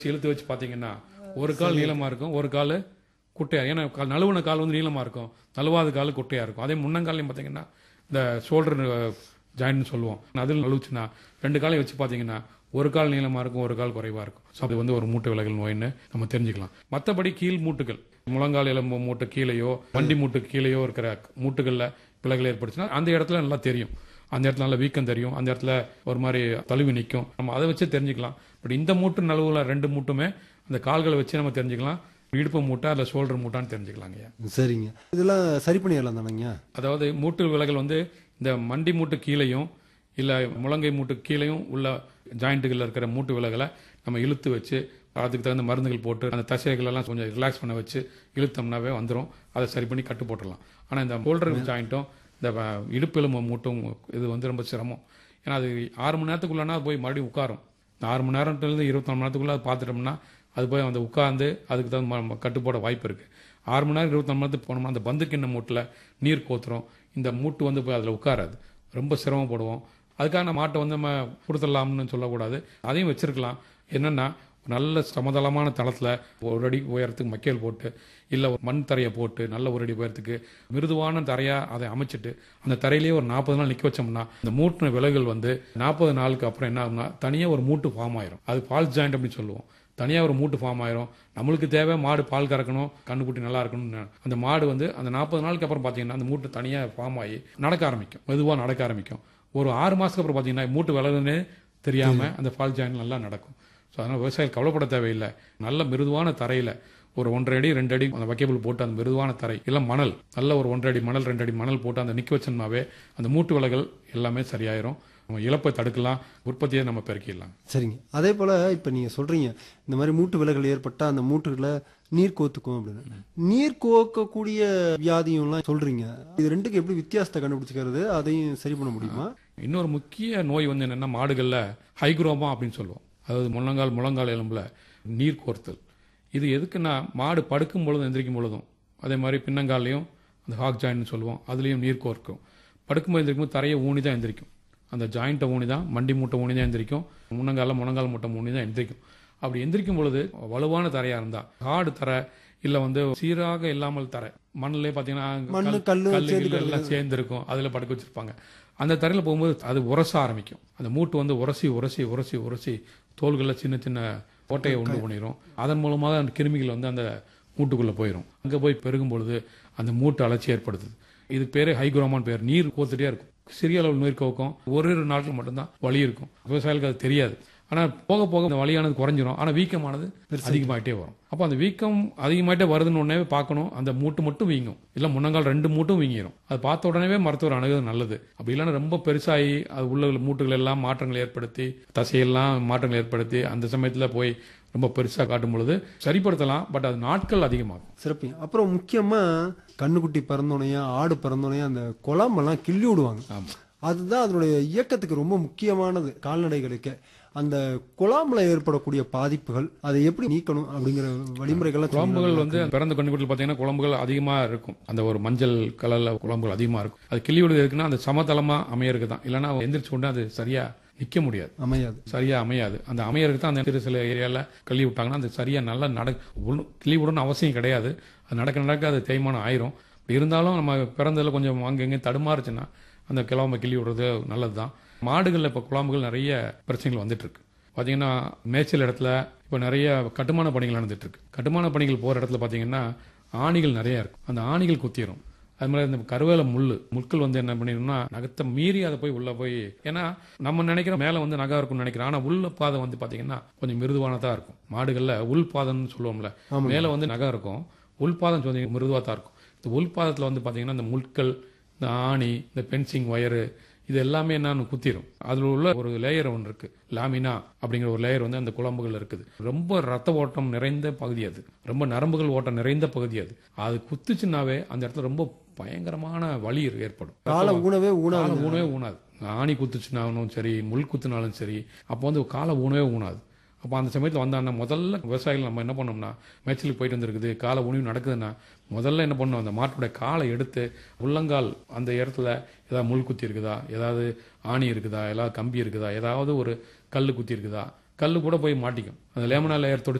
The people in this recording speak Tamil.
இழுத்து வச்சு பார்த்தீங்கன்னா ஒரு கால் நீளமா இருக்கும் ஒரு கால் குட்டையா ஏன்னா கால் நழுவுன கால் வந்து நீளமா இருக்கும் நழுவாத கால் குட்டையா இருக்கும் அதே முன்னங்காலையும் பார்த்தீங்கன்னா இந்த ஷோல்டர் ஜாயின்ட்னு சொல்லுவோம் அதில் நழுவுச்சுன்னா ரெண்டு காலையும் வச்சு பார்த்தீங்கன்னா ஒரு கால் நீளமா இருக்கும் ஒரு கால் குறைவா இருக்கும் ஸோ அது வந்து ஒரு மூட்டு விலகல் நோயின்னு நம்ம தெரிஞ்சுக்கலாம் மற்றபடி கீழ் மூட்டுகள் முழங்கால் எலும்பு மூட்டு கீழேயோ வண்டி மூட்டு கீழேயோ இருக்கிற மூட்டுகளில் விலகல் ஏற்பட்டுச்சுன்னா அந்த இடத்துல நல்லா தெரியும் அந்த இடத்துல நல்ல வீக்கம் தெரியும் அந்த இடத்துல ஒரு மாதிரி தழுவி நிற்கும் நம்ம அதை வச்சு தெரிஞ்சுக்கலாம் பட் இந்த மூட்டு நழுவுல ரெண்டு மூட்டுமே அந்த கால்களை வச்சு நம்ம தெரிஞ்சுக்கலாம் இடுப்பு மூட்டா இல்லை ஷோல்டர் மூட்டான்னு தெரிஞ்சுக்கலாங்க சரிங்க இதெல்லாம் சரி பண்ணிடலாம் தானேங்க அதாவது மூட்டு விலகல் வந்து இந்த மண்டி மூட்டு கீழேயும் இல்லை முழங்கை மூட்டு கீழேயும் உள்ள ஜாயிண்ட்டுகளில் இருக்கிற மூட்டு விலகலை நம்ம இழுத்து வச்சு அதுக்கு தகுந்த மருந்துகள் போட்டு அந்த தசைகள் எல்லாம் கொஞ்சம் ரிலாக்ஸ் பண்ண வச்சு இழுத்தோம்னாவே வந்துடும் அதை சரி பண்ணி கட்டு போட்டுடலாம் ஆனால் இந்த ஷோல்டர் ஜாயிண்ட்டும் இந்த வ- இடுப்பு எலும்பு மூட்டும் இது வந்து ரொம்ப சிரமம் ஏன்னா அது ஆறு மணி நேரத்துக்குள்ளனா அது போய் மறுபடியும் உட்காரும் இந்த ஆறு மணி நேரத்துலேருந்து இருபத்தி மணி நேரத்துக்குள்ள அது பார்த்துட்டோம்னா அது போய் அந்த உட்காந்து அதுக்கு தகுந்த ம- ம- கட்டு போட வாய்ப்பு இருக்கு ஆறு மணி நேரம் இருபத்தி மணி நேரத்துக்கு போனோம்னா அந்த பந்து கிண்ண மூட்டில் நீர் கோத்துரும் இந்த மூட்டு வந்து போய் அதில் உட்காராது ரொம்ப சிரமப்படுவோம் அதுக்காக நம்ம மாட்டை வந்து நம்ம கொடுத்துடலாம்னு சொல்லக்கூடாது அதையும் வச்சிருக்கலாம் என்னன்னா நல்ல சமதளமான தளத்தில் ஒரு அடி உயரத்துக்கு மக்கேல் போட்டு இல்லை ஒரு மண் தரையை போட்டு நல்ல ஒரு அடி உயரத்துக்கு மிருதுவான தரையாக அதை அமைச்சிட்டு அந்த தரையிலேயே ஒரு நாற்பது நாள் நிற்க வச்சோம்னா இந்த மூட்டின விலகுகள் வந்து நாற்பது நாளுக்கு அப்புறம் என்ன ஆகும்னா தனியாக ஒரு மூட்டு ஃபார்ம் ஆயிரும் அது பால் ஜாயிண்ட் அப்படின்னு சொல்லுவோம் தனியாக ஒரு மூட்டு ஃபார்ம் ஆயிரும் நம்மளுக்கு தேவை மாடு பால் கறக்கணும் கண்ணுக்குட்டி நல்லா இருக்கணும் அந்த மாடு வந்து அந்த நாற்பது நாளுக்கு அப்புறம் பார்த்தீங்கன்னா அந்த மூட்டு தனியாக ஃபார்ம் ஆகி நடக்க ஆரம்பிக்கும் மெதுவாக நடக்க ஆரம்பிக்கும் ஒரு ஆறு மாதத்துக்கு அப்புறம் பார்த்தீங்கன்னா மூட்டு விலகுனே தெரியாமல் அந்த ஃபால் ஜாயின் நல்லா நடக்கும் ஸோ அதனால் விவசாயிகள் கவலைப்பட தேவையில்லை நல்ல மிருதுவான தரையில் ஒரு ஒன்றரை அடி ரெண்டு அடி அந்த வைக்கபிள் போட்டு அந்த மிருதுவான தரை இல்லை மணல் நல்ல ஒரு ஒன்றரை அடி மணல் ரெண்டு அடி மணல் போட்டு அந்த நிற்க வச்சோம்னாவே அந்த மூட்டு விலகல் எல்லாமே சரியாயிரும் நம்ம இழப்பை தடுக்கலாம் உற்பத்தியை நம்ம பெருக்கிடலாம் சரிங்க அதே போல இப்ப நீங்க சொல்றீங்க இந்த மாதிரி மூட்டு விலகல் ஏற்பட்டா அந்த மூட்டுகளை நீர் கோத்துக்கும் அப்படின்னு நீர் கோக்கக்கூடிய வியாதியும்லாம் சொல்றீங்க இது ரெண்டுக்கு எப்படி வித்தியாசத்தை கண்டுபிடிச்சிக்கிறது அதையும் சரி பண்ண முடியுமா இன்னொரு முக்கிய நோய் வந்து என்னன்னா மாடுகளில் ஹைக்ரோமா அப்படின்னு சொல்லுவோம் அதாவது முழங்கால் முழங்கால் எலும்புல நீர் கோர்த்தல் இது எதுக்குன்னா மாடு படுக்கும் பொழுதும் எந்திரிக்கும் பொழுதும் அதே மாதிரி பின்னங்கால்லையும் அந்த ஹாக் ஜாயின்ட்னு சொல்லுவோம் அதுலேயும் நீர் கோர்க்கும் படுக்கும்போது எந்திரிக்கும் தரையை ஊனி தான் எந்திரிக்கும் அந்த ஜாயிண்ட்டை ஊனி தான் மண்டி மூட்டை ஊனி தான் எந்திரிக்கும் முன்னங்கால முழங்கால் மூட்டை ஊனி தான் எந்திரிக்கும் அப்படி எந்திரிக்கும் பொழுது வலுவான தரையா இருந்தா காடு தரை இல்ல வந்து சீராக இல்லாமல் தரை மண்ணிலே பாத்தீங்கன்னா மண்ணு, கல்- கல்லு கல்லு சேர்ந்து கில்லு எல்லாம் சேர்ந்து இருக்கும் அதுல படுக்க வச்சிருப்பாங்க அந்த தரையில போகும்போது அது உரச ஆரம்பிக்கும் அந்த மூட்டு வந்து உரசி உரசி உரசி உரசி தோள்களில் சின்ன சின்ன ஓட்டையை உண்டு பண்ணிடும் அதன் மூலமாக அந்த கிருமிகள் வந்து அந்த மூட்டுக்குள்ள போயிடும் அங்க போய் பெருகும் பொழுது அந்த மூட்டு அலர்ச்சி ஏற்படுத்துது இது பேரு ஹைக்ரோமான் பேர் நீர் கோத்துட்டே இருக்கும் சிறிய அளவு நீர் கோக்கும் ஒரு ஒரு நாட்கள் மட்டும்தான் வலி இருக்கும் விவசாயிகளுக்கு அது தெரியாது ஆனா போக போக இந்த வலியானது குறைஞ்சிரும் ஆனா வீக்கமானது அதிகமாயிட்டே வரும் அப்போ அந்த வீக்கம் அதிகமாயிட்டே வருதுன்னு உடனே பார்க்கணும் அந்த மூட்டு மட்டும் வீங்கும் இல்ல முன்னங்கால் ரெண்டு மூட்டும் வீங்கிரும் அது பார்த்த உடனே மருத்துவர் அணுகுது நல்லது அப்படி இல்லைன்னா ரொம்ப பெருசாகி அது உள்ள மூட்டுகள் எல்லாம் மாற்றங்கள் ஏற்படுத்தி தசையெல்லாம் மாற்றங்கள் ஏற்படுத்தி அந்த சமயத்துல போய் ரொம்ப பெருசா காட்டும் பொழுது சரிப்படுத்தலாம் பட் அது நாட்கள் அதிகமாகும் சிறப்பு அப்புறம் முக்கியமா கண்ணுக்குட்டி பிறந்தோனையா ஆடு பிறந்தோனையா அந்த குழம்பெல்லாம் கிள்ளி விடுவாங்க ஆமா அதுதான் அதனுடைய இயக்கத்துக்கு ரொம்ப முக்கியமானது கால்நடைகளுக்கு அந்த குழாம்புல ஏற்படக்கூடிய பாதிப்புகள் அதை எப்படி நீக்கணும் அப்படிங்கிற வழிமுறைகள்லாம் குழம்புகள் வந்து பிறந்த கண்ணுக்குட்டியில் பார்த்தீங்கன்னா குழம்புகள் அதிகமா இருக்கும் அந்த ஒரு மஞ்சள் கலர்ல குழம்புகள் அதிகமா இருக்கும் அது கிள்ளி விடுறது எதுக்குன்னா அந்த சமதளமா அமையறதுக்கு தான் இல்லைன்னா எந்திரிச்சு கொண்டு அது சரியா நிக்க முடியாது அமையாது சரியா அமையாது அந்த அமையறதுக்கு தான் அந்த சிறு சில ஏரியால கழுவி விட்டாங்கன்னா அது சரியா நல்லா நட ஒண்ணும் கிள்ளி விடணும்னு அவசியம் கிடையாது அது நடக்க நடக்க அது தேய்மானம் ஆயிரும் இருந்தாலும் நம்ம பிறந்ததுல கொஞ்சம் அங்கங்க தடுமாறுச்சுன்னா அந்த கிளம்ப கிள்ளி விடுறது நல்லது தான் மாடுகளில் இப்போ குழம்புகள் நிறைய பிரச்சனைகள் வந்துட்டு இருக்கு பார்த்தீங்கன்னா மேய்ச்சல் இடத்துல இப்போ நிறைய கட்டுமான பணிகள் நடந்துட்டு இருக்கு கட்டுமான பணிகள் போகிற இடத்துல பார்த்தீங்கன்னா ஆணிகள் நிறைய இருக்கும் அந்த ஆணிகள் குத்திரும் அது மாதிரி இந்த கருவேல முள்ளு முட்கள் வந்து என்ன பண்ணிடும்னா நகத்தை மீறி அதை போய் உள்ள போய் ஏன்னா நம்ம நினைக்கிற மேல வந்து நகா இருக்கும்னு நினைக்கிறோம் ஆனா உள்ள பாதம் வந்து பாத்தீங்கன்னா கொஞ்சம் மிருதுவானதா இருக்கும் மாடுகள்ல உள் பாதம்னு சொல்லுவோம்ல மேல வந்து நகை இருக்கும் உள் பாதம் கொஞ்சம் மிருதுவா தான் இருக்கும் இந்த உள் பாதத்துல வந்து பாத்தீங்கன்னா இந்த முட்கள் இந்த ஆணி இந்த பென்சிங் ஒயரு இது எல்லாமே என்னன்னு குத்திரும் அதுல உள்ள ஒரு லேயர் ஒன்று இருக்கு லாமினா அப்படிங்கிற ஒரு லேயர் வந்து அந்த குழம்புகள் இருக்குது ரொம்ப ரத்த ஓட்டம் நிறைந்த பகுதி அது ரொம்ப நரம்புகள் ஓட்டம் நிறைந்த பகுதி அது அது குத்துச்சுன்னாவே அந்த இடத்துல ரொம்ப பயங்கரமான வலி ஏற்படும் கால ஊனவே ஊனாது காலை ஊனவே ஊனாது ஆணி குத்துச்சுனாலும் சரி முள் குத்துனாலும் சரி அப்போ வந்து காலை ஊனவே ஊனாது அப்போ அந்த சமயத்தில் வந்தாங்கன்னா முதல்ல விவசாயிகள் நம்ம என்ன பண்ணோம்னா மேய்ச்சலுக்கு போயிட்டு வந்திருக்குது காலை உணிவு நடக்குதுன்னா முதல்ல என்ன பண்ணணும் அந்த மாட்டுடைய காலை எடுத்து உள்ளங்கால் அந்த இடத்துல ஏதாவது முள் குத்தி இருக்குதா ஏதாவது ஆணி இருக்குதா ஏதாவது கம்பி இருக்குதா ஏதாவது ஒரு கல் குத்தி இருக்குதா கல்லு கூட போய் மாட்டிக்கும் அந்த லேமினா லேயர்